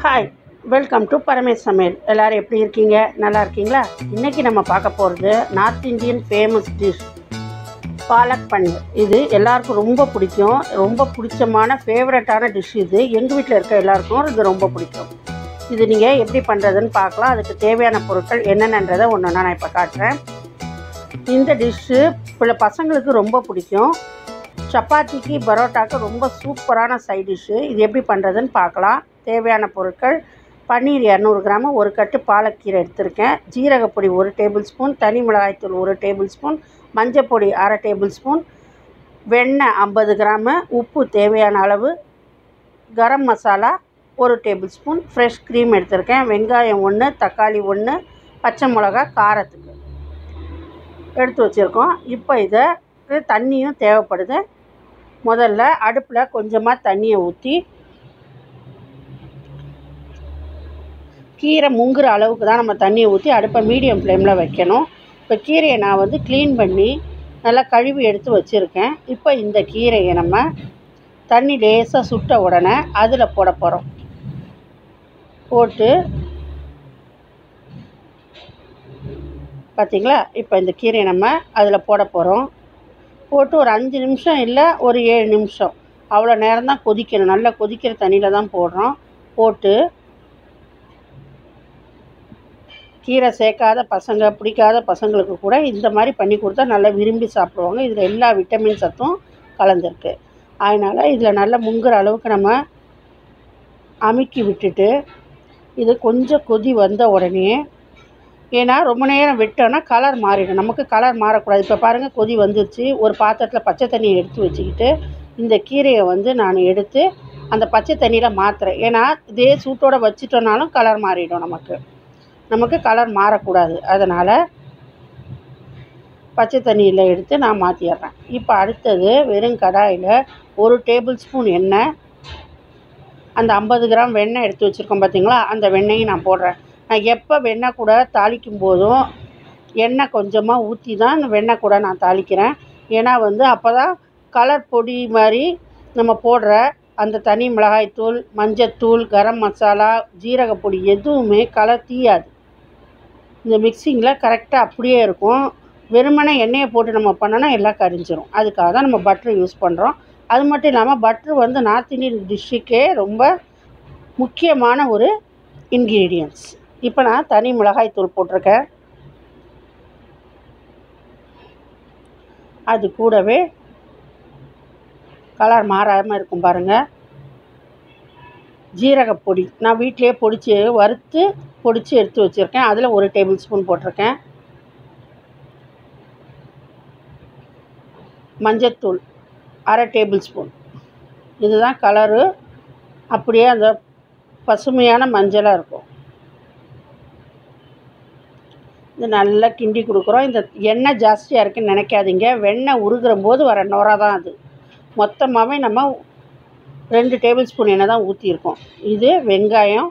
hi welcome to Paramesh சமையல் எல்லோரும் எப்படி இருக்கீங்க நல்லா இருக்கீங்களா இன்றைக்கி நம்ம பார்க்க போகிறது north Indian famous dish palak paneer இது எல்லாருக்கும் ரொம்ப பிடிக்கும் ரொம்ப பிடிச்சமான ஃபேவரட்டான டிஷ் இது எங்கள் வீட்டில் இருக்க எல்லாருக்கும் இது ரொம்ப பிடிக்கும் இது நீங்கள் எப்படி பண்ணுறதுன்னு பார்க்கலாம் அதுக்கு தேவையான பொருட்கள் என்னென்னன்றதை ஒன்று நான் இப்போ காட்டுறேன் இந்த டிஷ்ஷு பிள்ளை பசங்களுக்கு ரொம்ப பிடிக்கும் சப்பாத்திக்கு பரோட்டாக்கு ரொம்ப சூப்பரான சைட் டிஷ்ஷு இது எப்படி பண்ணுறதுன்னு பார்க்கலாம் தேவையான பொருட்கள் பன்னீர் இரநூறு கிராம் ஒரு கட்டு பாலக்கீரை எடுத்திருக்கேன் ஜீரகப்பொடி ஒரு டேபிள் ஸ்பூன் தனி மிளகாய்த்தூள் ஒரு டேபிள் ஸ்பூன் மஞ்சப்பொடி அரை டேபிள் ஸ்பூன் வெண்ணெய் ஐம்பது கிராமு உப்பு தேவையான அளவு கரம் மசாலா ஒரு டேபிள் ஸ்பூன் ஃப்ரெஷ் க்ரீம் எடுத்திருக்கேன் வெங்காயம் ஒன்று தக்காளி ஒன்று பச்சை மிளகா காரத்துக்கு எடுத்து வச்சுருக்கோம் இப்போ இதை தண்ணியும் தேவைப்படுது முதல்ல அடுப்பில் கொஞ்சமாக தண்ணியை ஊற்றி கீரை முங்குற அளவுக்கு தான் நம்ம தண்ணியை ஊற்றி அடுப்பை மீடியம் ஃப்ளேமில் வைக்கணும் இப்போ கீரையை நான் வந்து க்ளீன் பண்ணி நல்லா கழுவி எடுத்து வச்சுருக்கேன் இப்போ இந்த கீரையை நம்ம தண்ணி லேசாக சுட்ட உடனே அதில் போட போகிறோம் போட்டு பார்த்திங்களா இப்போ இந்த கீரையை நம்ம அதில் போட போகிறோம் போட்டு ஒரு அஞ்சு நிமிஷம் இல்லை ஒரு ஏழு நிமிஷம் அவ்வளோ நேரம் தான் கொதிக்கணும் நல்லா கொதிக்கிற தண்ணியில் தான் போடுறோம் போட்டு கீரை சேர்க்காத பசங்க பிடிக்காத பசங்களுக்கு கூட இந்த மாதிரி பண்ணி கொடுத்தா நல்லா விரும்பி சாப்பிடுவாங்க இதில் எல்லா விட்டமின் சத்தும் கலந்துருக்கு அதனால் இதில் நல்லா முங்குற அளவுக்கு நம்ம அமுக்கி விட்டுட்டு இது கொஞ்சம் கொதி வந்த உடனே ஏன்னா ரொம்ப நேரம் விட்டோன்னா கலர் மாறிடும் நமக்கு கலர் மாறக்கூடாது இப்போ பாருங்கள் கொதி வந்துருச்சு ஒரு பாத்திரத்தில் பச்சை தண்ணியை எடுத்து வச்சுக்கிட்டு இந்த கீரையை வந்து நான் எடுத்து அந்த பச்சை தண்ணியில் மாற்றுறேன் ஏன்னா இதே சூட்டோடு வச்சிட்டோனாலும் கலர் மாறிடும் நமக்கு நமக்கு கலர் மாறக்கூடாது அதனால் பச்சை தண்ணியில் எடுத்து நான் மாற்றிடுறேன் இப்போ அடுத்தது வெறும் கடாயில் ஒரு டேபிள் ஸ்பூன் எண்ணெய் அந்த ஐம்பது கிராம் வெண்ணெய் எடுத்து வச்சுருக்கோம் பார்த்தீங்களா அந்த வெண்ணெயும் நான் போடுறேன் நான் எப்போ வெண்ணெய் கூட தாளிக்கும் போதும் எண்ணெய் கொஞ்சமாக ஊற்றி தான் இந்த வெண்ணெய் கூட நான் தாளிக்கிறேன் ஏன்னா வந்து அப்போ தான் கலர் பொடி மாதிரி நம்ம போடுற அந்த தனி மிளகாய்த்தூள் மஞ்சத்தூள் கரம் மசாலா ஜீரகப்பொடி எதுவுமே கலர் தீயாது இந்த மிக்சிங்கில் கரெக்டாக அப்படியே இருக்கும் வெறுமனே எண்ணெயை போட்டு நம்ம பண்ணோன்னா எல்லாம் கரிஞ்சிரும் அதுக்காக தான் நம்ம பட்ரு யூஸ் பண்ணுறோம் அது மட்டும் இல்லாமல் பட்ரு வந்து நார்த் இந்தியன் டிஷ்ஷுக்கே ரொம்ப முக்கியமான ஒரு இன்க்ரீடியன்ஸ் இப்போ நான் தனி மிளகாய் தூள் போட்டிருக்கேன் அது கூடவே கலர் மாறாமல் இருக்கும் பாருங்கள் ஜீரகப்பொடி நான் வீட்டிலே பொடிச்சு வறுத்து பொடிச்சு எடுத்து வச்சுருக்கேன் அதில் ஒரு டேபிள் ஸ்பூன் போட்டிருக்கேன் மஞ்சத்தூள் அரை டேபிள் ஸ்பூன் இதுதான் கலரு அப்படியே அந்த பசுமையான மஞ்சளாக இருக்கும் இது நல்லா கிண்டி கொடுக்குறோம் இந்த எண்ணெய் ஜாஸ்தியாக இருக்குன்னு நினைக்காதீங்க வெண்ணெய் உருகிற போது வர நுரை தான் அது மொத்தமாகவே நம்ம ரெண்டு டேபிள் ஸ்பூன் எண்ணெய் தான் ஊற்றிருக்கோம் இது வெங்காயம்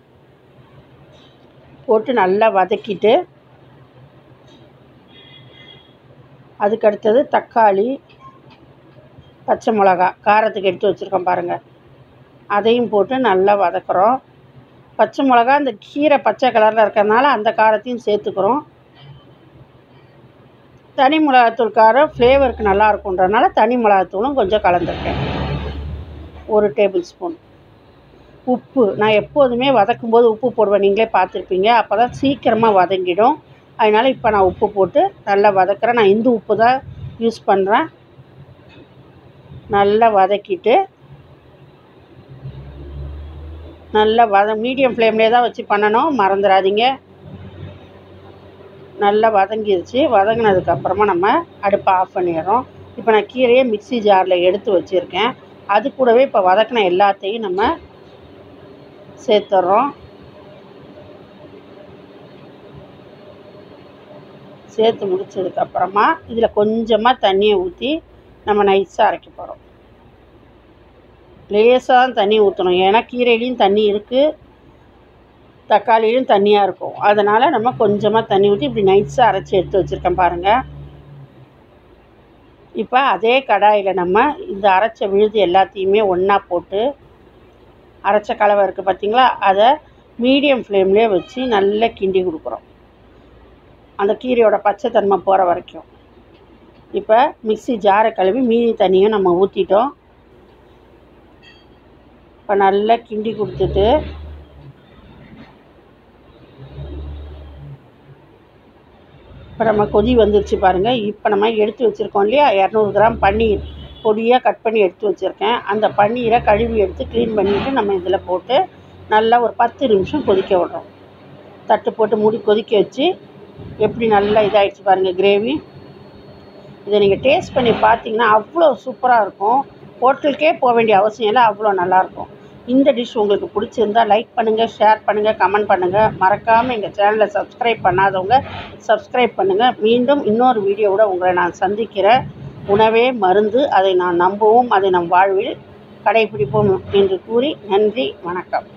போட்டு நல்லா வதக்கிட்டு அதுக்கடுத்தது தக்காளி பச்சை மிளகா காரத்துக்கு எடுத்து வச்சுருக்கோம் பாருங்கள் அதையும் போட்டு நல்லா வதக்குறோம் பச்சை மிளகா இந்த கீரை பச்சை கலரில் இருக்கிறதுனால அந்த காரத்தையும் சேர்த்துக்கிறோம் தனி மிளகாத்தூள் காரம் ஃப்ளேவருக்கு நல்லா இருக்குன்றதுனால தனி மிளகாத்தூளும் கொஞ்சம் கலந்துருக்கேன் ஒரு டேபிள் ஸ்பூன் உப்பு நான் எப்போதுமே வதக்கும் போது உப்பு போடுவேன் நீங்களே பார்த்துருப்பீங்க அப்போ தான் சீக்கிரமாக வதங்கிடும் அதனால் இப்போ நான் உப்பு போட்டு நல்லா வதக்குறேன் நான் இந்து உப்பு தான் யூஸ் பண்ணுறேன் நல்லா வதக்கிட்டு நல்லா வத மீடியம் ஃப்ளேம்லேயே தான் வச்சு பண்ணணும் மறந்துடாதீங்க நல்லா வதங்கிருச்சு வதங்கினதுக்கப்புறமா நம்ம அடுப்பை ஆஃப் பண்ணிடுறோம் இப்போ நான் கீரையை மிக்சி ஜாரில் எடுத்து வச்சுருக்கேன் அது கூடவே இப்போ வதக்கின எல்லாத்தையும் நம்ம சேர்த்துட்றோம் சேர்த்து முடிச்சதுக்கப்புறமா இதில் கொஞ்சமாக தண்ணியை ஊற்றி நம்ம நைஸாக அரைக்க போகிறோம் லேசாக தான் தண்ணி ஊற்றணும் ஏன்னா கீரையிலையும் தண்ணி இருக்குது தக்காளியிலும் தண்ணியாக இருக்கும் அதனால் நம்ம கொஞ்சமாக தண்ணி ஊற்றி இப்படி நைஸாக அரைச்சி எடுத்து வச்சுருக்கேன் பாருங்கள் இப்போ அதே கடாயில் நம்ம இந்த அரைச்ச விழுது எல்லாத்தையுமே ஒன்றா போட்டு அரைச்ச கலவை இருக்குது பார்த்தீங்களா அதை மீடியம் ஃப்ளேம்லேயே வச்சு நல்லா கிண்டி கொடுக்குறோம் அந்த கீரையோட பச்சை தன்மை போகிற வரைக்கும் இப்போ மிக்ஸி ஜாரை கழுவி மீதி தண்ணியும் நம்ம ஊற்றிட்டோம் இப்போ நல்லா கிண்டி கொடுத்துட்டு இப்போ நம்ம கொதி வந்துருச்சு பாருங்கள் இப்போ நம்ம எடுத்து வச்சுருக்கோம் இல்லையா இரநூறு கிராம் பன்னீர் பொடியாக கட் பண்ணி எடுத்து வச்சுருக்கேன் அந்த பன்னீரை கழுவி எடுத்து க்ளீன் பண்ணிவிட்டு நம்ம இதில் போட்டு நல்லா ஒரு பத்து நிமிஷம் கொதிக்க விடுறோம் தட்டு போட்டு மூடி கொதிக்க வச்சு எப்படி நல்லா இதாகிடுச்சு பாருங்கள் கிரேவி இதை நீங்கள் டேஸ்ட் பண்ணி பார்த்தீங்கன்னா அவ்வளோ சூப்பராக இருக்கும் ஹோட்டலுக்கே போக வேண்டிய அவசியம் இல்லை அவ்வளோ நல்லாயிருக்கும் இந்த டிஷ் உங்களுக்கு பிடிச்சிருந்தா லைக் பண்ணுங்கள் ஷேர் பண்ணுங்கள் கமெண்ட் பண்ணுங்கள் மறக்காமல் எங்கள் சேனலை சப்ஸ்கிரைப் பண்ணாதவங்க சப்ஸ்கிரைப் பண்ணுங்கள் மீண்டும் இன்னொரு வீடியோவோட உங்களை நான் சந்திக்கிறேன் உணவே மருந்து அதை நான் நம்புவோம் அதை நம் வாழ்வில் கடைபிடிப்போம் என்று கூறி நன்றி வணக்கம்